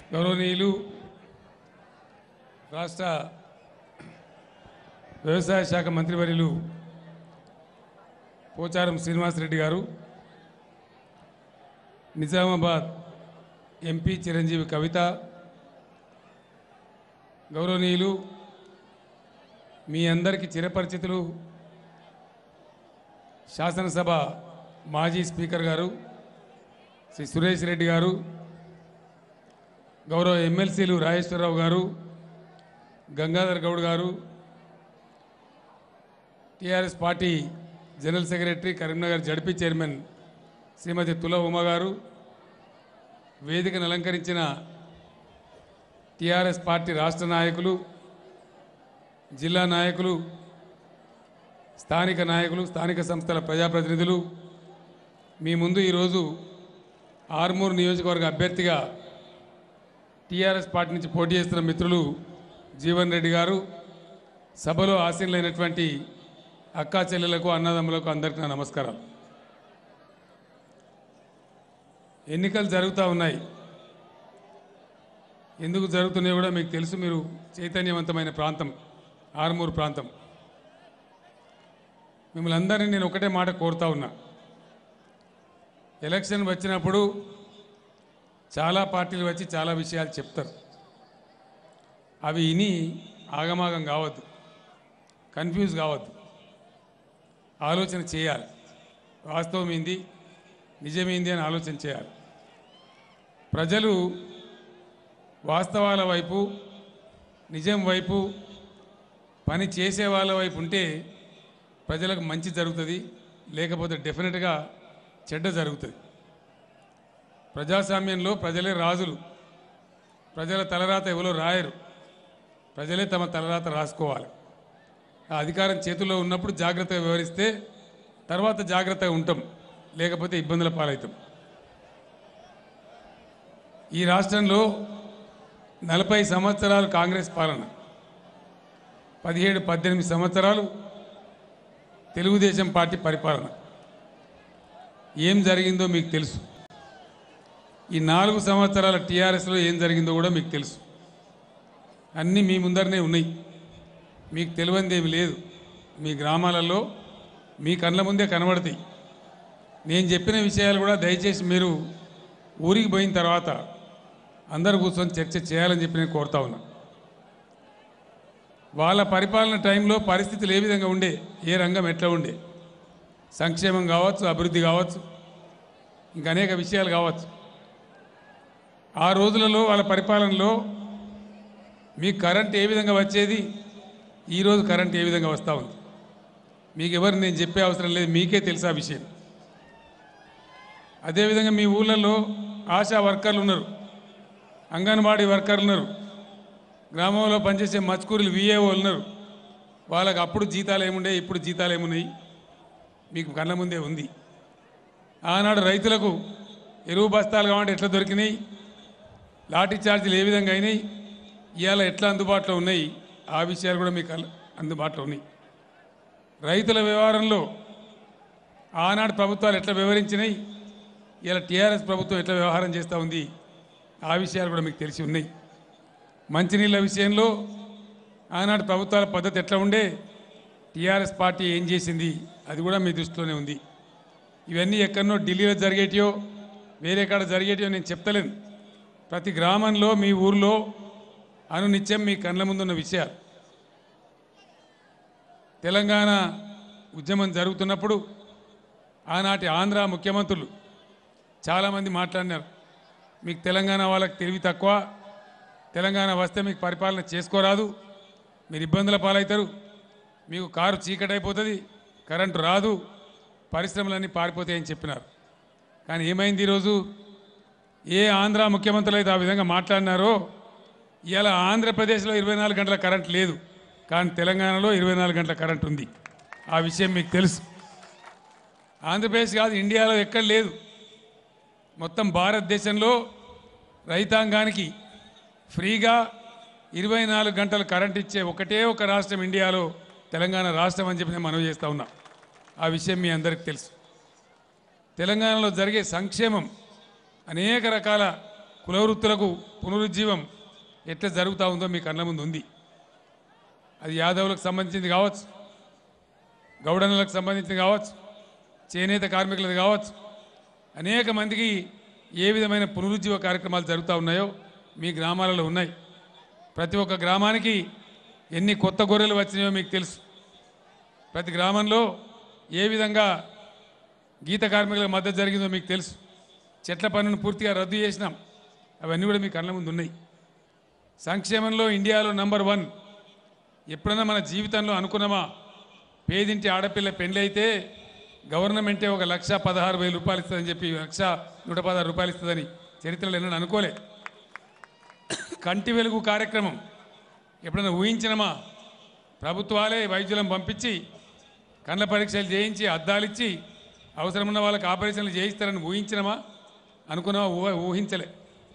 గౌరవనీయులు రాష్ట్ర వ్యవసాయ శాఖ మంత్రివర్యులు పోచారం శ్రీనివాసరెడ్డి గారు నిజామాబాద్ ఎంపీ చిరంజీవి కవిత గౌరవనీయులు మీ అందరికీ చిరపరిచితులు శాసనసభ మాజీ స్పీకర్ గారు శ్రీ సురేష్ రెడ్డి గారు గౌరవ ఎమ్మెల్సీలు రాజేశ్వరరావు గారు గంగాధర్ గౌడ్ గారు TRS party general secretary Karimnagar ZP chairman Shrimati Tula Uma గారు వేదికను అలంకరించిన టీఆర్ఎస్ పార్టీ రాష్ట్ర నాయకులు జిల్లా నాయకులు స్థానిక నాయకులు స్థానిక సంస్థల ప్రజాప్రతినిధులు మీ ముందు ఈరోజు ఆర్మూర్ నియోజకవర్గ అభ్యర్థిగా టీఆర్ఎస్ పార్టీ నుంచి పోటీ చేస్తున్న మిత్రులు జీవన్ రెడ్డి గారు సభలో ఆశీనులైనటువంటి అక్కా చెల్లెలకు అన్నదమ్ములకు అందరికీ నా నమస్కారం ఎన్నికలు జరుగుతూ ఉన్నాయి ఎందుకు జరుగుతున్నాయో కూడా మీకు తెలుసు మీరు చైతన్యవంతమైన ప్రాంతం ఆర్మూరు ప్రాంతం మిమ్మల్ని అందరినీ నేను ఒకటే మాట కోరుతా ఉన్నా ఎలక్షన్ వచ్చినప్పుడు చాలా పార్టీలు వచ్చి చాలా విషయాలు చెప్తారు అవి విని ఆగమాగం కావద్దు కన్ఫ్యూజ్ కావద్దు ఆలోచన చేయాలి వాస్తవం ఏంది నిజమేంది అని ఆలోచన చేయాలి ప్రజలు వాస్తవాల వైపు నిజం వైపు పని చేసే వాళ్ళ వైపు ఉంటే ప్రజలకు మంచి జరుగుతుంది లేకపోతే డెఫినెట్గా చెడ్డ జరుగుతుంది ప్రజాస్వామ్యంలో ప్రజలే రాజులు ప్రజల తలరాత ఎవరో రాయరు ప్రజలే తమ తలరాత రాసుకోవాలి ఆ అధికారం చేతుల్లో ఉన్నప్పుడు జాగ్రత్తగా వివరిస్తే తర్వాత జాగ్రత్తగా ఉంటాం లేకపోతే ఇబ్బందుల పాలవుతాం ఈ రాష్ట్రంలో నలభై సంవత్సరాలు కాంగ్రెస్ పాలన పదిహేడు పద్దెనిమిది సంవత్సరాలు తెలుగుదేశం పార్టీ పరిపాలన ఏం జరిగిందో మీకు తెలుసు ఈ నాలుగు సంవత్సరాల టీఆర్ఎస్లో ఏం జరిగిందో కూడా మీకు తెలుసు అన్నీ మీ ముందరనే ఉన్నాయి మీకు తెలియంది ఏమి లేదు మీ గ్రామాలలో మీ కళ్ళ ముందే కనబడతాయి నేను చెప్పిన విషయాలు కూడా దయచేసి మీరు ఊరికి పోయిన తర్వాత అందరు కూర్చొని చర్చ చేయాలని చెప్పి నేను కోరుతా ఉన్నా వాళ్ళ పరిపాలన టైంలో పరిస్థితులు ఏ విధంగా ఉండే ఏ రంగం ఎట్లా ఉండే సంక్షేమం కావచ్చు అభివృద్ధి కావచ్చు ఇంకా అనేక విషయాలు కావచ్చు ఆ రోజులలో వాళ్ళ పరిపాలనలో మీకు కరెంట్ ఏ విధంగా వచ్చేది ఈరోజు కరెంట్ ఏ విధంగా వస్తూ ఉంది మీకు ఎవరు నేను చెప్పే అవసరం లేదు మీకే తెలుసు ఆ విషయం అదేవిధంగా మీ ఊళ్ళల్లో ఆశా వర్కర్లు ఉన్నారు అంగన్వాడీ వర్కర్లు ఉన్నారు గ్రామంలో పనిచేసే మచ్కూరులు విఏఓ ఉన్నారు వాళ్ళకి అప్పుడు జీతాలు ఏముండే ఇప్పుడు జీతాలు ఏమున్నాయి మీకు కళ్ళ ముందే ఉంది ఆనాడు రైతులకు ఎరువు బస్తాలు కావాలంటే ఎట్లా దొరికినాయి లాఠీ ఛార్జీలు ఏ విధంగా అయినాయి ఇవాళ ఎట్లా అందుబాటులో ఉన్నాయి ఆ విషయాలు కూడా మీకు అల్ల- అందుబాటులో ఉన్నాయి రైతుల వ్యవహారంలో ఆనాడు ప్రభుత్వాలు ఎట్లా వివరించినాయి ఇలా టీఆర్ఎస్ ప్రభుత్వం ఎట్లా వ్యవహారం చేస్తూ ఉంది ఆ విషయాలు కూడా మీకు తెలిసి ఉన్నాయి మంచినీళ్ళ విషయంలో ఆనాడు ప్రభుత్వాల పద్ధతి ఎట్లా ఉండే టీఆర్ఎస్ పార్టీ ఏం చేసింది అది కూడా మీ దృష్టిలోనే ఉంది ఇవన్నీ ఎక్కడనో ఢిల్లీలో జరిగేటియో వేరే కాడ జరిగేటియో నేను చెప్తలేను ప్రతి గ్రామంలో మీ ఊర్లో అనునిత్యం మీ కళ్ళ ముందున్న విషయాలు తెలంగాణ ఉద్యమం జరుగుతున్నప్పుడు ఆనాటి ఆంధ్ర ముఖ్యమంత్రులు చాలామంది మాట్లాడినారు మీకు తెలంగాణ వాళ్ళకి తెలివి తక్కువ తెలంగాణ వస్తే మీకు పరిపాలన చేసుకోరాదు మీరు ఇబ్బందుల పాలవుతారు మీకు కారు చీకటైపోతుంది కరెంటు రాదు పరిశ్రమలన్నీ పారిపోతాయని చెప్పినారు కానీ ఏమైంది ఈరోజు ఏ ఆంధ్ర ముఖ్యమంత్రులు అయితే ఆ విధంగా మాట్లాడినారో ఇలా ఆంధ్రప్రదేశ్లో ఇరవై నాలుగు గంటల కరెంట్ లేదు కానీ తెలంగాణలో ఇరవై నాలుగు గంటల కరెంట్ ఉంది ఆ విషయం మీకు తెలుసు ఆంధ్రప్రదేశ్ కాదు ఇండియాలో ఎక్కడ లేదు మొత్తం భారతదేశంలో రైతాంగానికి ఫ్రీగా ఇరవై నాలుగు గంటలు కరెంట్ ఇచ్చే ఒకటే ఒక రాష్ట్రం ఇండియాలో తెలంగాణ రాష్ట్రం అని చెప్పి నేను మనవి చేస్తా ఉన్నా ఆ విషయం మీ అందరికీ తెలుసు తెలంగాణలో జరిగే సంక్షేమం అనేక రకాల కులవృత్తులకు పునరుజ్జీవం ఎట్లా జరుగుతూ ఉందో మీ కళ్ళ ముందు ఉంది అది యాదవులకు సంబంధించింది కావచ్చు గౌడనులకు సంబంధించింది కావచ్చు చేనేత కార్మికులది కావచ్చు అనేక మందికి ఏ విధమైన పునరుజ్జీవ కార్యక్రమాలు జరుగుతూ ఉన్నాయో మీ గ్రామాలలో ఉన్నాయి ప్రతి ఒక్క గ్రామానికి ఎన్ని కొత్త గొర్రెలు వచ్చినాయో మీకు తెలుసు ప్రతి గ్రామంలో ఏ విధంగా గీత కార్మికులకు మద్దతు జరిగిందో మీకు తెలుసు చెట్ల పన్నును పూర్తిగా రద్దు చేసినాం అవన్నీ కూడా మీ కళ్ళ ముందు ఉన్నాయి సంక్షేమంలో ఇండియాలో నంబర్ వన్ ఎప్పుడైనా మన జీవితంలో అనుకున్నామా పేదింటి ఆడపిల్ల పెళ్ళి అయితే గవర్నమెంటే ఒక లక్ష పదహారు వేల రూపాయలు ఇస్తుందని చెప్పి లక్ష నూట పదహారు రూపాయలు ఇస్తుందని చరిత్రలో ఎన్నడూ అనుకోలే కంటి వెలుగు కార్యక్రమం ఎప్పుడైనా ఊహించినమా ప్రభుత్వాలే వైద్యులను పంపించి కళ్ళ పరీక్షలు చేయించి అద్దాలిచ్చి అవసరమున్న వాళ్ళకి ఆపరేషన్లు చేయిస్తారని ఊహించినమా అనుకున్నామా ఊహ ఊహించలే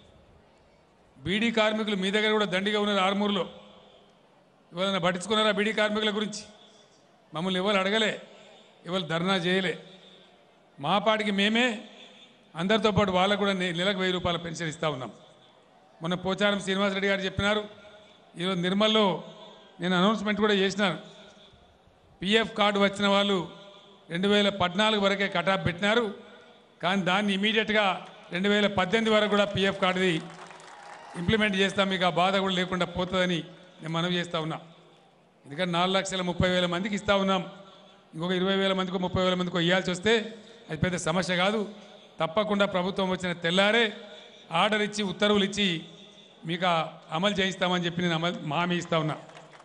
బీడీ కార్మికులు మీ దగ్గర కూడా దండిగా ఉన్నారు ఆర్మూరులో ఇవాళ పట్టించుకున్నారా బీడీ కార్మికుల గురించి మమ్మల్ని ఎవరు అడగలే ఎవరు ధర్నా చేయలే మా పాటికి మేమే అందరితో పాటు వాళ్ళకు కూడా నె- నెలకు వెయ్యి రూపాయల పెన్షన్ ఇస్తూ ఉన్నాం మొన్న పోచారం శ్రీనివాసరెడ్డి గారు చెప్పినారు ఈరోజు నిర్మల్లో నేను అనౌన్స్మెంట్ కూడా చేసినాను పిఎఫ్ కార్డు వచ్చిన వాళ్ళు రెండు వేల పద్నాలుగు వరకే కటాఫ్ పెట్టినారు కానీ దాన్ని ఇమీడియట్గా రెండు వేల పద్దెనిమిది వరకు కూడా పిఎఫ్ కార్డుది ఇంప్లిమెంట్ చేస్తాం మీకు ఆ బాధ కూడా లేకుండా పోతుందని నేను మనవి చేస్తా ఉన్నా ఎందుకంటే నాలుగు లక్షల ముప్పై వేల మందికి ఇస్తా ఉన్నాం ఇంకొక ఇరవై వేల మందికో ముప్పై వేల మందికో ఇవ్వాల్సి వస్తే అది పెద్ద సమస్య కాదు తప్పకుండా ప్రభుత్వం వచ్చిన తెల్లారే ఆర్డర్ ఇచ్చి ఉత్తర్వులు ఇచ్చి మీకు ఆ అమలు చేయిస్తామని చెప్పి నేను అమలు హామీ ఇస్తా ఉన్నా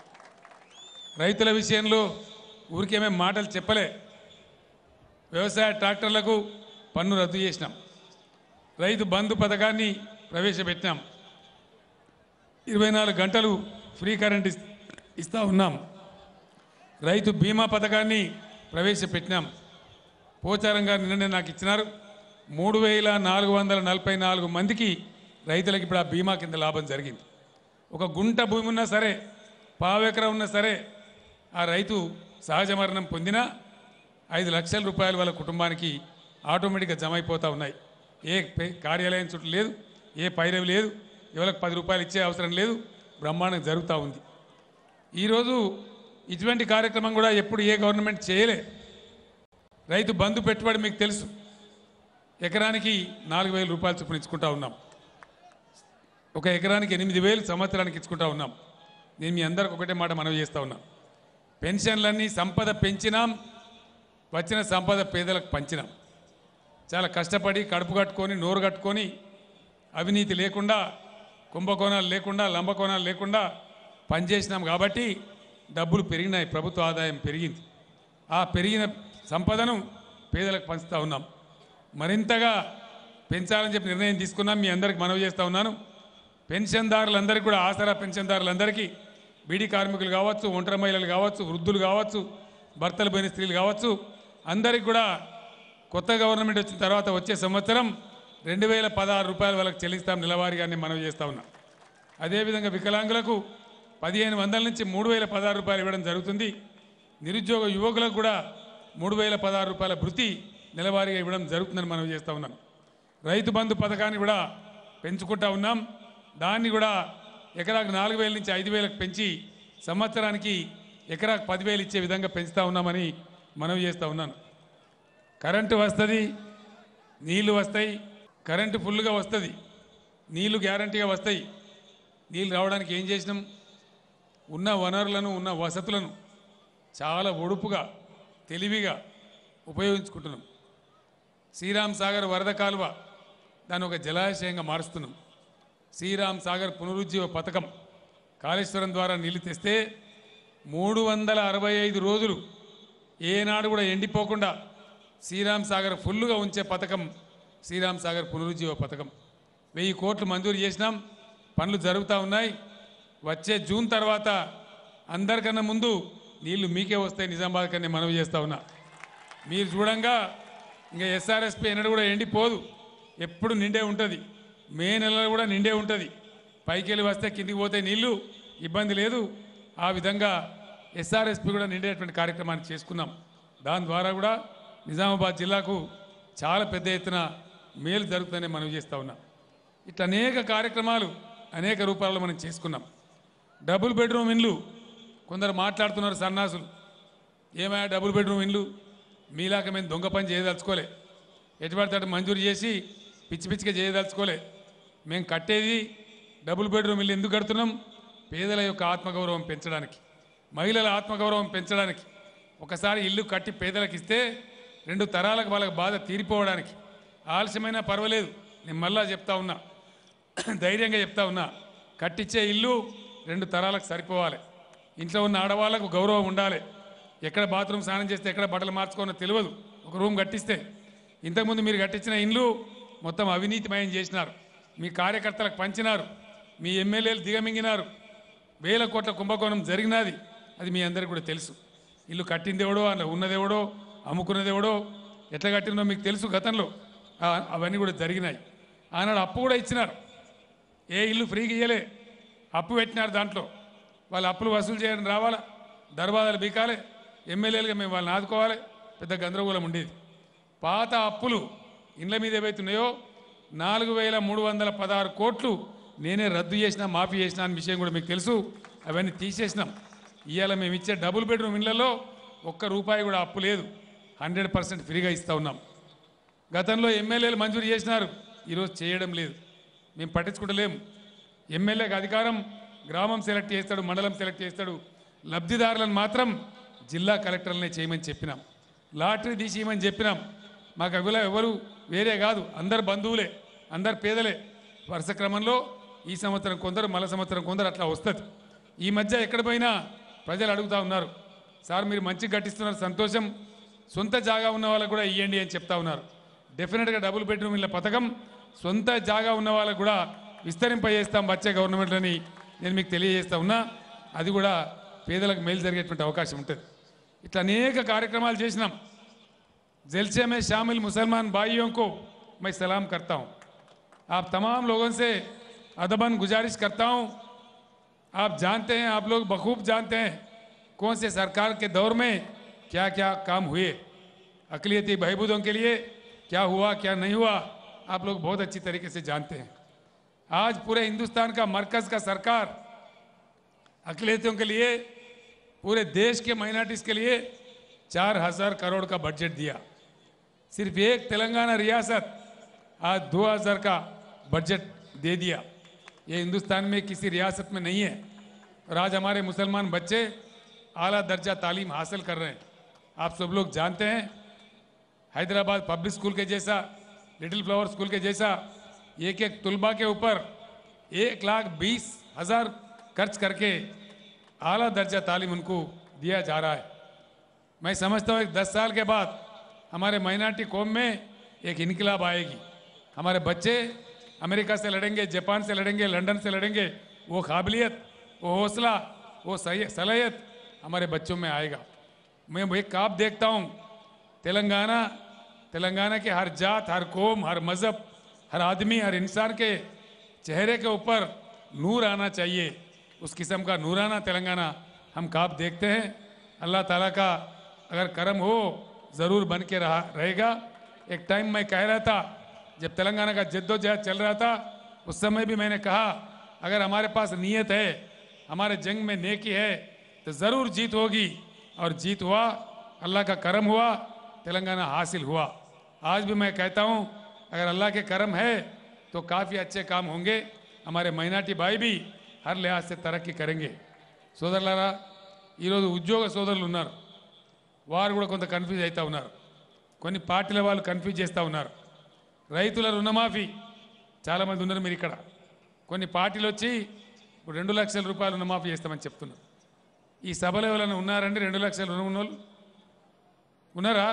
రైతుల విషయంలో ఊరికేమే మాటలు చెప్పలే వ్యవసాయ ట్రాక్టర్లకు పన్ను రద్దు చేసినాం రైతు బంధు పథకాన్ని ప్రవేశపెట్టినాం ఇరవై నాలుగు గంటలు ఫ్రీ కరెంట్ ఇస్- ఇస్తా ఉన్నాం రైతు బీమా పథకాన్ని ప్రవేశపెట్టినాం పోచారం గారు నిన్ననే నాకు ఇచ్చినారు మూడు వేల నాలుగు వందల నలభై నాలుగు మందికి రైతులకు ఇప్పుడు ఆ బీమా కింద లాభం జరిగింది ఒక గుంట భూమి ఉన్నా సరే పావెకరం ఉన్నా సరే ఆ రైతు సహజ మరణం పొందినా ఐదు లక్షల రూపాయలు వాళ్ళ కుటుంబానికి ఆటోమేటిక్గా జమ అయిపోతూ ఉన్నాయి ఏ పే- కార్యాలయం చుట్టూ లేదు ఏ పైరవి లేదు ఎవరికి పది రూపాయలు ఇచ్చే అవసరం లేదు బ్రహ్మాండం జరుగుతూ ఉంది ఈరోజు ఇటువంటి కార్యక్రమం కూడా ఎప్పుడు ఏ గవర్నమెంట్ చేయలే రైతు బంధు పెట్టుబడి మీకు తెలుసు ఎకరానికి నాలుగు వేల రూపాయలు చొప్పున ఇచ్చుకుంటా ఉన్నాం ఒక ఎకరానికి ఎనిమిది వేలు సంవత్సరానికి ఇచ్చుకుంటా ఉన్నాం నేను మీ అందరికి ఒకటే మాట మనవి చేస్తా ఉన్నా పెన్షన్లన్నీ సంపద పెంచినాం వచ్చిన సంపద పేదలకు పంచినాం చాలా కష్టపడి కడుపు కట్టుకొని నోరు కట్టుకొని అవినీతి లేకుండా కుంభకోణాలు లేకుండా లంబకోణాలు లేకుండా పనిచేసినాం కాబట్టి డబ్బులు పెరిగినాయి ప్రభుత్వ ఆదాయం పెరిగింది ఆ పెరిగిన సంపదను పేదలకు పంచుతా ఉన్నాం మరింతగా పెంచాలని చెప్పి నిర్ణయం తీసుకున్నాం మీ అందరికి మనవి చేస్తా ఉన్నాను పెన్షన్దారులందరికీ కూడా ఆసరా పెన్షన్దారులందరికీ బీడీ కార్మికులు కావచ్చు ఒంటరి మహిళలు కావచ్చు వృద్ధులు కావచ్చు భర్తలు పోయిన స్త్రీలు కావచ్చు అందరికి కూడా కొత్త గవర్నమెంట్ వచ్చిన తర్వాత వచ్చే సంవత్సరం రెండు వేల పదహారు రూపాయల వాళ్ళకి చెల్లిస్తాం నెలవారీగానే మనవి చేస్తా ఉన్నాం అదేవిధంగా వికలాంగులకు పదిహేను వందల నుంచి మూడు వేల పదహారు రూపాయలు ఇవ్వడం జరుగుతుంది నిరుద్యోగ యువకులకు కూడా మూడు వేల పదహారు రూపాయల భృతి నెలవారీగా ఇవ్వడం జరుగుతుందని మనం చేస్తూ ఉన్నాం రైతు బంధు పథకాన్ని కూడా పెంచుకుంటా ఉన్నాం దాన్ని కూడా ఎకరాకు నాలుగు వేల నుంచి ఐదు వేలకు పెంచి సంవత్సరానికి ఎకరాకు పదివేలు ఇచ్చే విధంగా పెంచుతా ఉన్నామని మనవి చేస్తూ ఉన్నాను కరెంటు వస్తుంది నీళ్లు వస్తాయి కరెంటు ఫుల్గా వస్తుంది నీళ్లు గ్యారంటీగా వస్తాయి నీళ్ళు రావడానికి ఏం చేసినాం ఉన్న వనరులను ఉన్న వసతులను చాలా ఒడుపుగా తెలివిగా ఉపయోగించుకుంటున్నాం శ్రీరామ్ సాగర్ వరద కాలువ దాన్ని ఒక జలాశయంగా మారుస్తున్నాం శ్రీరామ్ సాగర్ పునరుజ్జీవ పథకం కాళేశ్వరం ద్వారా నీళ్లు తెస్తే మూడు వందల అరవై ఐదు రోజులు ఏనాడు కూడా ఎండిపోకుండా శ్రీరామ్ సాగర్ ఫుల్లుగా ఉంచే పథకం శ్రీరామ్ సాగర్ పునరుజ్జీవ పథకం వెయ్యి కోట్లు మంజూరు చేసినాం పనులు జరుగుతూ ఉన్నాయి వచ్చే జూన్ తర్వాత అందరికన్నా ముందు నీళ్లు మీకే వస్తాయి నిజామాబాద్ కన్నా మనవి చేస్తా ఉన్నా మీరు చూడంగా ఇంకా ఎస్ఆర్ఎస్పి ఎన్నడూ కూడా ఎండిపోదు ఎప్పుడు నిండే ఉంటుంది మే నెలలో కూడా నిండే ఉంటుంది పైకి వెళ్ళి వస్తే కిందికి పోతే నీళ్లు ఇబ్బంది లేదు ఆ విధంగా ఎస్ఆర్ఎస్పి కూడా నిండేటువంటి కార్యక్రమాన్ని చేసుకున్నాం దాని ద్వారా కూడా నిజామాబాద్ జిల్లాకు చాలా పెద్ద ఎత్తున మేలు జరుగుతుందని మనం చేస్తా ఉన్నాం ఇట్లా అనేక కార్యక్రమాలు అనేక రూపాల్లో మనం చేసుకున్నాం డబుల్ బెడ్రూమ్ ఇండ్లు కొందరు మాట్లాడుతున్నారు సన్నాసులు ఏమయ్యా డబుల్ బెడ్రూమ్ ఇండ్లు మీలాక మేము దొంగ పని చేయదలుచుకోలే ఎటువంటి అటు మంజూరు చేసి పిచ్చి పిచ్చిగా చేయదలుచుకోలే మేము కట్టేది డబుల్ బెడ్రూమ్ ఇల్లు ఎందుకు కడుతున్నాం పేదల యొక్క ఆత్మగౌరవం పెంచడానికి మహిళల ఆత్మగౌరవం పెంచడానికి ఒకసారి ఇల్లు కట్టి పేదలకు ఇస్తే రెండు తరాలకు వాళ్ళకి బాధ తీరిపోవడానికి ఆలస్యమైనా పర్వాలేదు నేను మళ్ళా చెప్తా ఉన్నా ధైర్యంగా చెప్తా ఉన్నా కట్టించే ఇల్లు రెండు తరాలకు సరిపోవాలి ఇంట్లో ఉన్న ఆడవాళ్ళకు గౌరవం ఉండాలి ఎక్కడ బాత్రూమ్ స్నానం చేస్తే ఎక్కడ బట్టలు మార్చుకోనో తెలియదు ఒక రూమ్ కట్టిస్తే ఇంతకుముందు మీరు కట్టించిన ఇల్లు మొత్తం అవినీతిమయం చేసినారు మీ కార్యకర్తలకు పంచినారు మీ ఎమ్మెల్యేలు దిగమింగినారు వేల కోట్ల కుంభకోణం జరిగినది అది మీ అందరికీ కూడా తెలుసు ఇల్లు కట్టిందేవడో అలా ఉన్నదేవడో అమ్ముకున్నదేవడో ఎట్లా కట్టిందో మీకు తెలుసు గతంలో ఆ- అవన్నీ కూడా జరిగినాయి ఆనాడు అప్పు కూడా ఇచ్చినారు ఏ ఇల్లు ఫ్రీగా ఇయ్యలే అప్పు పెట్టినారు దాంట్లో వాళ్ళు అప్పులు వసూలు చేయడం రావాలా దర్వాదాలు బీకాలి ఎమ్మెల్యేలుగా మేము వాళ్ళని ఆదుకోవాలి పెద్ద గందరగోళం ఉండేది పాత అప్పులు ఇండ్ల మీద ఏవైతున్నాయో నాలుగు వేల మూడు వందల పదహారు కోట్లు నేనే రద్దు చేసిన మాఫీ చేసిన అనే విషయం కూడా మీకు తెలుసు అవన్నీ తీసేసినాం ఇవాళ మేము ఇచ్చే డబుల్ బెడ్రూమ్ ఇళ్లలో ఒక్క రూపాయి కూడా అప్పు లేదు హండ్రెడ్ పర్సెంట్ ఫ్రీగా ఇస్తూ ఉన్నాం గతంలో ఎమ్మెల్యేలు మంజూరు చేసినారు ఈరోజు చేయడం లేదు మేము పట్టించుకుంటలేము ఎమ్మెల్యేకి అధికారం గ్రామం సెలెక్ట్ చేస్తాడు మండలం సెలెక్ట్ చేస్తాడు లబ్ధిదారులను మాత్రం జిల్లా కలెక్టర్లనే చేయమని చెప్పినాం లాటరీ తీసి ఇవ్వమని చెప్పినాం మాకు అవిలా ఎవరు వేరే కాదు అందరు బంధువులే అందరు పేదలే వరుస క్రమంలో ఈ సంవత్సరం కొందరు మల సంవత్సరం కొందరు అట్లా వస్తుంది ఈ మధ్య ఎక్కడ పోయినా ప్రజలు అడుగుతా ఉన్నారు సార్ మీరు మంచిగా కట్టిస్తున్నారు సంతోషం సొంత జాగా ఉన్న వాళ్ళకు కూడా ఇవ్వండి అని చెప్తా ఉన్నారు డెఫినెట్గా డబుల్ బెడ్రూమ్ ఇళ్ళ పథకం సొంత జాగా ఉన్న వాళ్ళకు కూడా విస్తరింపజేస్తాం వచ్చే గవర్నమెంట్లని నేను మీకు తెలియజేస్తా ఉన్నా అది కూడా పేదలకు మేలు జరిగేటువంటి అవకాశం ఉంటుంది ఇట్లా అనేక కార్యక్రమాలు చేసినాం जलसे में शामिल मुसलमान भाइयों को मैं सलाम करता हूं आप तमाम लोगों से अदबन गुजारिश करता हूं आप जानते हैं आप लोग बखूब जानते हैं कौन से सरकार के दौर में क्या क्या काम हुए अकलियती बहबूदों के लिए क्या हुआ क्या नहीं हुआ आप लोग बहुत अच्छी तरीके से जानते हैं आज पूरे हिंदुस्तान का मरकज का सरकार अकलियतियों के लिए पूरे देश के माइनॉरिटीज के लिए चार हजार करोड़ का बजट दिया सिर्फ एक तेलंगाना रियासत आज दो हजार का बजट दे दिया ये हिंदुस्तान में किसी रियासत में नहीं है और आज हमारे मुसलमान बच्चे आला दर्जा तालीम हासिल कर रहे हैं आप सब लोग जानते हैं हैदराबाद पब्लिक स्कूल के जैसा लिटिल फ्लावर स्कूल के जैसा एक एक तुलबा के ऊपर एक लाख बीस हजार खर्च करके आला दर्जा तालीम उनको दिया जा रहा है मैं समझता हूँ एक दस साल के बाद हमारे माइनॉरिटी कौम में एक इनकलाब आएगी हमारे बच्चे अमेरिका से लड़ेंगे जापान से लड़ेंगे लंदन से लड़ेंगे वो काबिलियत वो हौसला वो सही सलाहियत हमारे बच्चों में आएगा मैं एक काब देखता हूँ तेलंगाना तेलंगाना के हर जात हर कौम हर मज़हब हर आदमी हर इंसान के चेहरे के ऊपर नूर आना चाहिए उस किस्म का नूराना तेलंगाना हम काब देखते हैं अल्लाह ताला का अगर करम हो ज़रूर बन के रहा रहेगा एक टाइम मैं कह रहा था जब तेलंगाना का जद्दोजहद चल रहा था उस समय भी मैंने कहा अगर हमारे पास नीयत है हमारे जंग में नेकी है तो ज़रूर जीत होगी और जीत हुआ अल्लाह का करम हुआ तेलंगाना हासिल हुआ आज भी मैं कहता हूँ अगर अल्लाह के करम है तो काफ़ी अच्छे काम होंगे हमारे మైనార్టీ भाई भी हर लिहाज से तरक्की करेंगे సోదరులారా ఈరోజు ఉద్యోగ సోదరులు ఉన్నారు వారు కూడా కొంత కన్ఫ్యూజ్ అవుతూ ఉన్నారు కొన్ని పార్టీల వాళ్ళు కన్ఫ్యూజ్ చేస్తూ ఉన్నారు రైతుల రుణమాఫీ చాలామంది ఉన్నారు మీరు ఇక్కడ కొన్ని పార్టీలు వచ్చి ఇప్పుడు రెండు లక్షల రూపాయలు రుణమాఫీ చేస్తామని చెప్తున్నారు ఈ సభలో ఎవరైనా ఉన్నారండి రెండు లక్షల రుణం ఉన్నోళ్ళు ఉన్నారా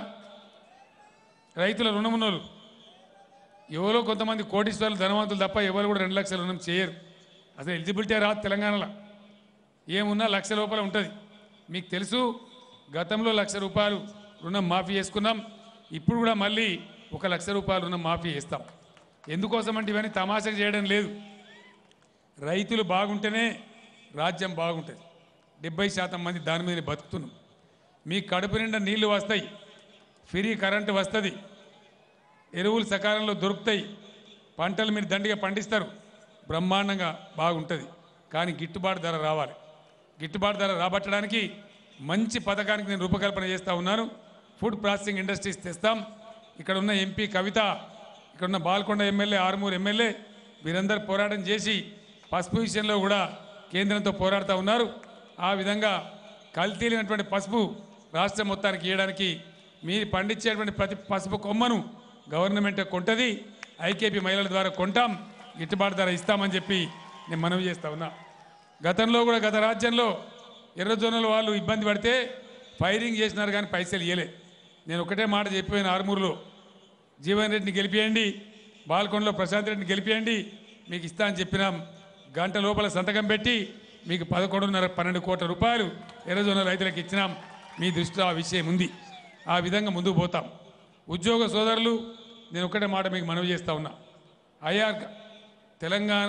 రైతుల రుణం ఉన్నోళ్ళు ఎవరో కొంతమంది కోటీశ్వరులు ధనవంతులు తప్ప ఎవరు కూడా రెండు లక్షల రుణం చేయరు అసలు ఎలిజిబిలిటీ రాదు తెలంగాణలో ఏమున్నా లక్ష రూపాయలు ఉంటుంది మీకు తెలుసు గతంలో లక్ష రూపాయలు రుణం మాఫీ చేసుకున్నాం ఇప్పుడు కూడా మళ్ళీ ఒక లక్ష రూపాయలు రుణం మాఫీ చేస్తాం ఎందుకోసం అంటే ఇవన్నీ తమాషకు చేయడం లేదు రైతులు బాగుంటేనే రాజ్యం బాగుంటుంది డెబ్బై శాతం మంది దాని మీద బతుకుతున్నాం మీ కడుపు నిండా నీళ్లు వస్తాయి ఫ్రీ కరెంటు వస్తుంది ఎరువులు సకాలంలో దొరుకుతాయి పంటలు మీరు దండిగా పండిస్తారు బ్రహ్మాండంగా బాగుంటుంది కానీ గిట్టుబాటు ధర రావాలి గిట్టుబాటు ధర రాబట్టడానికి మంచి పథకానికి నేను రూపకల్పన చేస్తూ ఉన్నాను ఫుడ్ ప్రాసెసింగ్ ఇండస్ట్రీస్ తెస్తాం ఇక్కడ ఉన్న ఎంపీ కవిత ఇక్కడ ఉన్న బాల్కొండ ఎమ్మెల్యే ఆరుమూరు ఎమ్మెల్యే వీరందరూ పోరాటం చేసి పసుపు విషయంలో కూడా కేంద్రంతో పోరాడుతూ ఉన్నారు ఆ విధంగా కల్తీ లేనటువంటి పసుపు రాష్ట్రం మొత్తానికి ఇవ్వడానికి మీరు పండించేటువంటి ప్రతి పసుపు కొమ్మను గవర్నమెంట్ కొంటది ఐకేపీ మహిళల ద్వారా కొంటాం గిట్టుబాటు ధర ఇస్తామని చెప్పి నేను మనవి చేస్తా ఉన్నా గతంలో కూడా గత రాజ్యంలో ఎర్రజొన్నల వాళ్ళు ఇబ్బంది పడితే ఫైరింగ్ చేసినారు కానీ పైసలు ఇవ్వలే నేను ఒకటే మాట చెప్పిపోయిన ఆరుమూరులో జీవన్ రెడ్డిని గెలిపియండి బాల్కొండలో ప్రశాంత్ రెడ్డిని గెలిపియండి మీకు ఇస్తా అని చెప్పినాం గంట లోపల సంతకం పెట్టి మీకు పదకొండున్నర పన్నెండు కోట్ల రూపాయలు ఎర్రజొన్న రైతులకు ఇచ్చినాం మీ దృష్టిలో ఆ విషయం ఉంది ఆ విధంగా ముందుకు పోతాం ఉద్యోగ సోదరులు నేను ఒకటే మాట మీకు మనవి చేస్తా ఉన్నా అయ్యా తెలంగాణ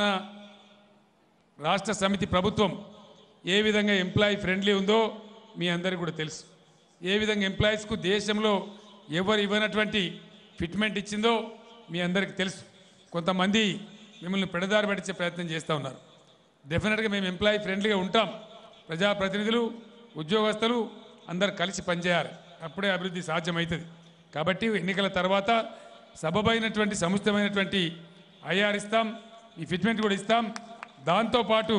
రాష్ట్ర సమితి ప్రభుత్వం ఏ విధంగా ఎంప్లాయీ ఫ్రెండ్లీ ఉందో మీ అందరికీ కూడా తెలుసు ఏ విధంగా ఎంప్లాయీస్కు దేశంలో ఎవరు ఇవ్వనటువంటి ఫిట్మెంట్ ఇచ్చిందో మీ అందరికీ తెలుసు కొంతమంది మిమ్మల్ని పెడదారి పట్టించే ప్రయత్నం చేస్తూ ఉన్నారు డెఫినెట్గా మేము ఎంప్లాయీ ఫ్రెండ్లీగా ఉంటాం ప్రజాప్రతినిధులు ఉద్యోగస్తులు అందరు కలిసి పనిచేయాలి అప్పుడే అభివృద్ధి సాధ్యమవుతుంది కాబట్టి ఎన్నికల తర్వాత సబబైనటువంటి సముచితమైనటువంటి ఐఆర్ ఇస్తాం ఈ ఫిట్మెంట్ కూడా ఇస్తాం దాంతోపాటు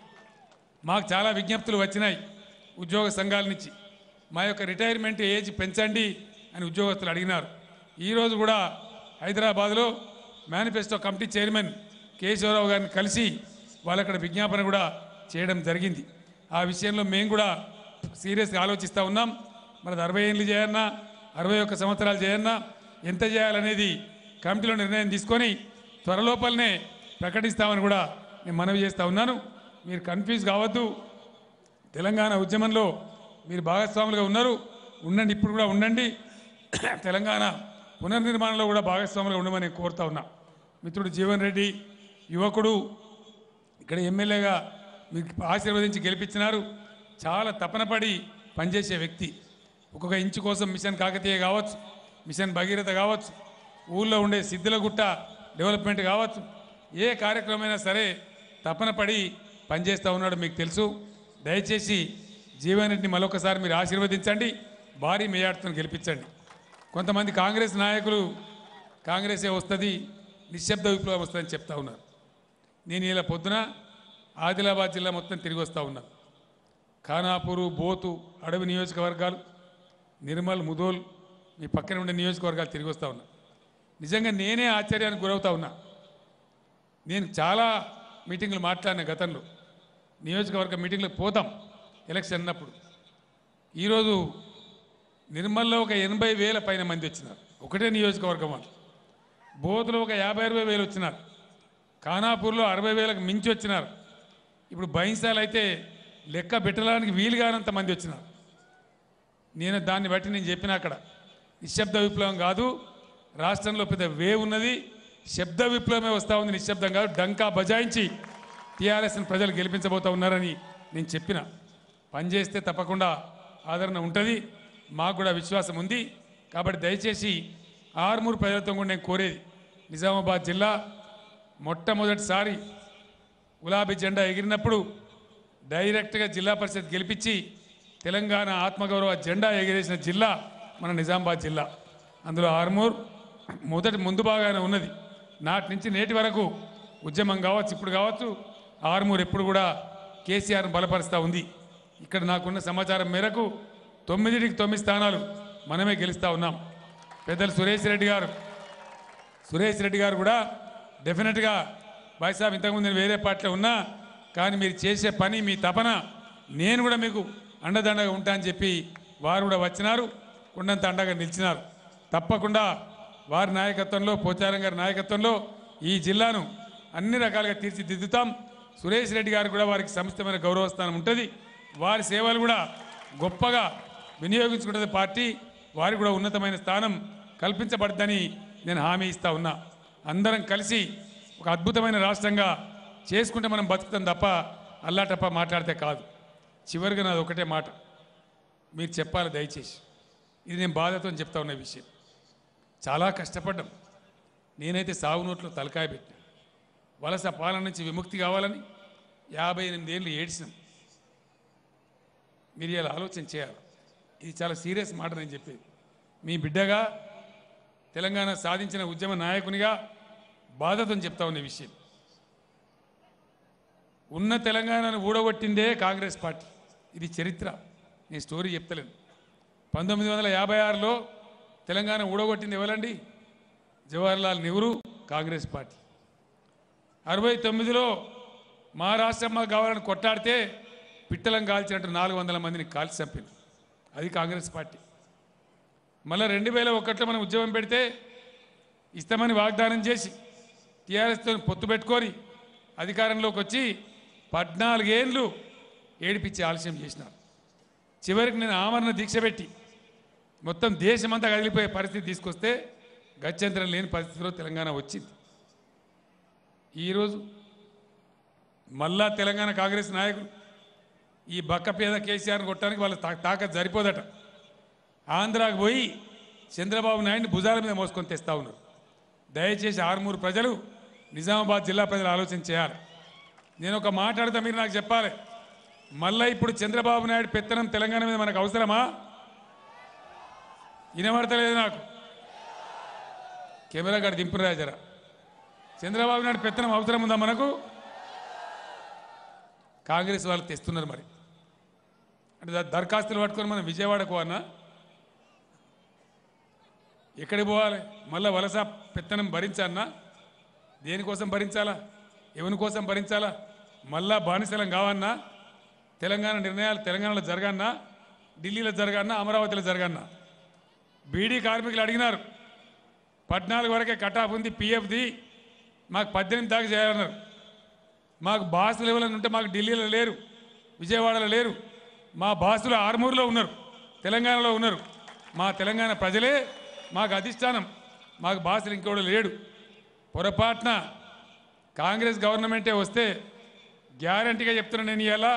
మాకు చాలా విజ్ఞప్తులు వచ్చినాయి ఉద్యోగ సంఘాల నుంచి మా యొక్క రిటైర్మెంట్ ఏజ్ పెంచండి అని ఉద్యోగస్తులు అడిగినారు ఈరోజు కూడా హైదరాబాద్లో మేనిఫెస్టో కమిటీ చైర్మన్ కేశవరావు గారిని కలిసి వాళ్ళక్కడ విజ్ఞాపన కూడా చేయడం జరిగింది ఆ విషయంలో మేము కూడా సీరియస్గా ఆలోచిస్తూ ఉన్నాం మనది అరవై ఏళ్ళు చేయన్నా అరవై ఒక్క సంవత్సరాలు చేయన్నా ఎంత చేయాలనేది కమిటీలో నిర్ణయం తీసుకొని త్వరలోపలనే ప్రకటిస్తామని కూడా నేను మనవి చేస్తూ ఉన్నాను మీరు కన్ఫ్యూజ్ కావద్దు తెలంగాణ ఉద్యమంలో మీరు భాగస్వాములుగా ఉన్నారు ఉండండి ఇప్పుడు కూడా ఉండండి తెలంగాణ పునర్నిర్మాణంలో కూడా భాగస్వాములుగా ఉండమని నేను కోరుతా ఉన్నా మిత్రుడు జీవన్ రెడ్డి యువకుడు ఇక్కడ ఎమ్మెల్యేగా మీకు ఆశీర్వదించి గెలిపించినారు చాలా తపనపడి పనిచేసే వ్యక్తి ఒక్కొక్క ఇంచు కోసం మిషన్ కాకతీయ కావచ్చు మిషన్ భగీరథ కావచ్చు ఊళ్ళో ఉండే సిద్ధులగుట్ట డెవలప్మెంట్ కావచ్చు ఏ కార్యక్రమమైనా సరే తపన పడి పనిచేస్తూ ఉన్నాడు మీకు తెలుసు దయచేసి జీవన్ రెడ్డిని మరొకసారి మీరు ఆశీర్వదించండి భారీ మేయాడుతో గెలిపించండి కొంతమంది కాంగ్రెస్ నాయకులు కాంగ్రెసే వస్తుంది నిశ్శబ్ద విప్లవం వస్తుందని చెప్తా ఉన్నారు నేను ఇలా పొద్దున ఆదిలాబాద్ జిల్లా మొత్తం తిరిగి వస్తూ ఉన్నా ఖానాపూరు బోతు అడవి నియోజకవర్గాలు నిర్మల్ ముదోల్ మీ పక్కన ఉండే నియోజకవర్గాలు తిరిగి వస్తూ ఉన్నా నిజంగా నేనే ఆశ్చర్యానికి గురవుతా ఉన్నా నేను చాలా మీటింగ్లు మాట్లాడిన గతంలో నియోజకవర్గ మీటింగ్లకు పోతాం ఎలక్షన్ అన్నప్పుడు ఈరోజు నిర్మల్లో ఒక ఎనభై వేల పైన మంది వచ్చినారు ఒకటే నియోజకవర్గం వాళ్ళు బోధులో ఒక యాభై అరవై వేలు వచ్చినారు ఖానాపూర్లో అరవై వేలకు మించి వచ్చినారు ఇప్పుడు బైన్సాలు అయితే లెక్క పెట్టడానికి వీలు కానంత మంది వచ్చినారు నేను దాన్ని బట్టి నేను చెప్పిన అక్కడ నిశ్శబ్ద విప్లవం కాదు రాష్ట్రంలో పెద్ద వేవ్ ఉన్నది శబ్ద విప్లవమే వస్తూ ఉంది నిశ్శబ్దం కాదు డంకా బజాయించి టీఆర్ఎస్ని ప్రజలు గెలిపించబోతా ఉన్నారని నేను చెప్పిన పనిచేస్తే తప్పకుండా ఆదరణ ఉంటుంది మాకు కూడా విశ్వాసం ఉంది కాబట్టి దయచేసి ఆర్మూరు ప్రజలతో కూడా నేను కోరేది నిజామాబాద్ జిల్లా మొట్టమొదటిసారి గులాబీ జెండా ఎగిరినప్పుడు డైరెక్ట్గా జిల్లా పరిషత్ గెలిపించి తెలంగాణ ఆత్మగౌరవ జెండా ఎగిరేసిన జిల్లా మన నిజామాబాద్ జిల్లా అందులో ఆర్మూర్ మొదటి ముందు బాగానే ఉన్నది నాటి నుంచి నేటి వరకు ఉద్యమం కావచ్చు ఇప్పుడు కావచ్చు ఆర్మూర్ ఎప్పుడు కూడా కేసీఆర్ను బలపరుస్తూ ఉంది ఇక్కడ నాకున్న సమాచారం మేరకు తొమ్మిదిటికి తొమ్మిది స్థానాలు మనమే గెలుస్తూ ఉన్నాం పెద్దలు సురేష్ రెడ్డి గారు సురేష్ రెడ్డి గారు కూడా డెఫినెట్గా బాయ్ సాబ్ ఇంతకుముందు నేను వేరే పార్టీలో ఉన్నా కానీ మీరు చేసే పని మీ తపన నేను కూడా మీకు అండదండగా ఉంటా అని చెప్పి వారు కూడా వచ్చినారు కొండంత అండగా నిలిచినారు తప్పకుండా వారి నాయకత్వంలో పోచారం గారి నాయకత్వంలో ఈ జిల్లాను అన్ని రకాలుగా తీర్చిదిద్దుతాం సురేష్ రెడ్డి గారు కూడా వారికి సముచితమైన గౌరవస్థానం ఉంటుంది వారి సేవలు కూడా గొప్పగా వినియోగించుకుంటుంది పార్టీ వారికి కూడా ఉన్నతమైన స్థానం కల్పించబడద్దని నేను హామీ ఇస్తా ఉన్నా అందరం కలిసి ఒక అద్భుతమైన రాష్ట్రంగా చేసుకుంటే మనం బతుకుతాం తప్ప అల్లాటప్ప మాట్లాడితే కాదు చివరిగా నాది ఒకటే మాట మీరు చెప్పాలి దయచేసి ఇది నేను బాధతో చెప్తా ఉన్న విషయం చాలా కష్టపడ్డాం నేనైతే సాగు నోట్లో తలకాయ పెట్టాను వలస పాలన నుంచి విముక్తి కావాలని యాభై ఎనిమిది ఏళ్ళు ఏడ్చినాం మీరు ఇలా ఆలోచన చేయాలి ఇది చాలా సీరియస్ మాట నేను చెప్పేది మీ బిడ్డగా తెలంగాణ సాధించిన ఉద్యమ నాయకునిగా బాధతో చెప్తా ఉన్న విషయం ఉన్న తెలంగాణను ఊడగొట్టిందే కాంగ్రెస్ పార్టీ ఇది చరిత్ర నేను స్టోరీ చెప్తలేను పంతొమ్మిది వందల యాభై ఆరులో తెలంగాణ ఊడగొట్టింది ఎవరండి జవహర్లాల్ నెహ్రూ కాంగ్రెస్ పార్టీ అరవై తొమ్మిదిలో మా రాష్ట్రం మాకు కావాలని కొట్టాడితే పిట్టలం కాల్చినట్టు నాలుగు వందల మందిని కాల్చి చంపింది అది కాంగ్రెస్ పార్టీ మళ్ళీ రెండు వేల ఒకటిలో మనం ఉద్యమం పెడితే ఇస్తామని వాగ్దానం చేసి టీఆర్ఎస్తో పొత్తు పెట్టుకొని అధికారంలోకి వచ్చి పద్నాలుగేళ్ళు ఏడిపించి ఆలస్యం చేసినారు చివరికి నేను ఆమరణ దీక్ష పెట్టి మొత్తం దేశమంతా కదిలిపోయే పరిస్థితి తీసుకొస్తే గత్యంతరం లేని పరిస్థితిలో తెలంగాణ వచ్చింది ఈరోజు మళ్ళా తెలంగాణ కాంగ్రెస్ నాయకులు ఈ బక్క పేద కేసీఆర్ని కొట్టడానికి వాళ్ళ తా తాకత్ సరిపోదట ఆంధ్రాకు పోయి చంద్రబాబు నాయుడిని భుజాల మీద మోసుకొని తెస్తా ఉన్నారు దయచేసి ఆరుమూరు ప్రజలు నిజామాబాద్ జిల్లా ప్రజలు ఆలోచన చేయాలి నేను ఒక మాట్లాడితే మీరు నాకు చెప్పాలి మళ్ళా ఇప్పుడు చంద్రబాబు నాయుడు పెత్తనం తెలంగాణ మీద మనకు అవసరమా వినబడతలేదు నాకు కెమెరా గారు దింపురా జరా చంద్రబాబు నాయుడు పెత్తనం అవసరం ఉందా మనకు కాంగ్రెస్ వాళ్ళు తెస్తున్నారు మరి అంటే ద- దరఖాస్తులు పట్టుకొని మనం విజయవాడకు అన్నా ఎక్కడికి పోవాలి మళ్ళా వలస పెత్తనం భరించాలన్నా దేనికోసం భరించాలా ఎవరి కోసం భరించాలా మళ్ళా బానిసలం కావన్నా తెలంగాణ నిర్ణయాలు తెలంగాణలో జరగన్నా ఢిల్లీలో జరగన్నా అమరావతిలో జరగన్నా బీడీ కార్మికులు అడిగినారు పద్నాలుగు వరకే కటాఫ్ ఉంది పిఎఫ్ది మాకు పద్దెనిమిది దాకా చేయాలన్నారు మాకు బాసులు ఎవరైనా ఉంటే మాకు ఢిల్లీలో లేరు విజయవాడలో లేరు మా బాసులు ఆర్మూరులో ఉన్నారు తెలంగాణలో ఉన్నారు మా తెలంగాణ ప్రజలే మాకు అధిష్టానం మాకు బాసులు ఇంకోడు లేడు పొరపాటున కాంగ్రెస్ గవర్నమెంటే వస్తే గ్యారంటీగా చెప్తున్నా నేను ఇలా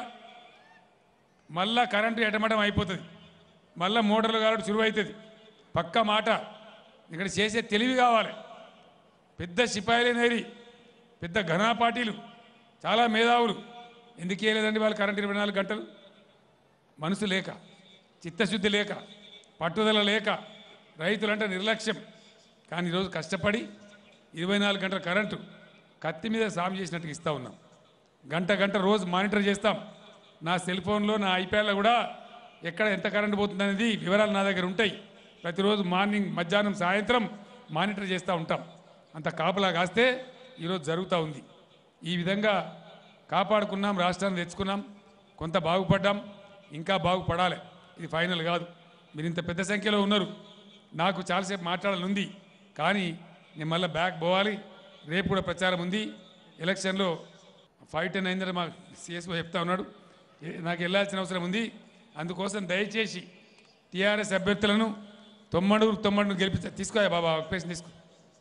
మళ్ళా కరెంటు ఎటమటం అయిపోతుంది మళ్ళా మోటార్లు కావడం చురువు అవుతుంది పక్క మాట ఇక్కడ చేసే తెలివి కావాలి పెద్ద సిపాయిలే నేరి పెద్ద ఘనా పార్టీలు చాలా మేధావులు ఎందుకు చేయలేదండి వాళ్ళు కరెంట్ ఇరవై నాలుగు గంటలు మనసు లేక చిత్తశుద్ధి లేక పట్టుదల లేక రైతులంటే నిర్లక్ష్యం కానీ ఈరోజు కష్టపడి ఇరవై నాలుగు గంటల కరెంటు కత్తి మీద సాము చేసినట్టుగా ఇస్తూ ఉన్నాం గంట గంట రోజు మానిటర్ చేస్తాం నా సెల్ ఫోన్లో నా ఐప్యాడ్లో కూడా ఎక్కడ ఎంత కరెంటు పోతుందనేది వివరాలు నా దగ్గర ఉంటాయి ప్రతిరోజు మార్నింగ్ మధ్యాహ్నం సాయంత్రం మానిటర్ చేస్తూ ఉంటాం అంత కాపలా కాస్తే ఈరోజు జరుగుతూ ఉంది ఈ విధంగా కాపాడుకున్నాం రాష్ట్రాన్ని తెచ్చుకున్నాం కొంత బాగుపడ్డాం ఇంకా బాగుపడాలి ఇది ఫైనల్ కాదు మీరు ఇంత పెద్ద సంఖ్యలో ఉన్నారు నాకు చాలాసేపు మాట్లాడాలని ఉంది కానీ నేను మళ్ళీ బ్యాక్ పోవాలి రేపు కూడా ప్రచారం ఉంది ఎలక్షన్లో ఫైవ్ టెన్ అయిందని మా సిఎస్ఓ చెప్తా ఉన్నాడు ఏ- నాకు వెళ్ళాల్సిన అవసరం ఉంది అందుకోసం దయచేసి టీఆర్ఎస్ అభ్యర్థులను తొమ్మడుగు తొమ్మడును గెలిపించ తీసుకో బాబా అప్లికేషన్ తీసుకో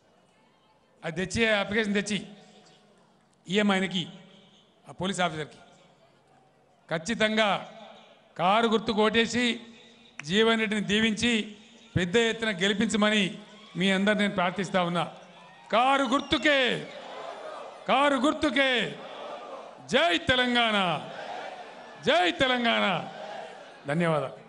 అది తెచ్చి అప్లికేషన్ తెచ్చి ఈఎం ఆయనకి ఆ పోలీస్ ఆఫీసర్కి ఖచ్చితంగా కారు గుర్తు కొట్టేసి జీవన్ రెడ్డిని దీవించి పెద్ద ఎత్తున గెలిపించమని మీ అందరు నేను ప్రార్థిస్తా ఉన్నా కారు గుర్తుకే కారు గుర్తుకే జై తెలంగాణ జై తెలంగాణ ధన్యవాదాలు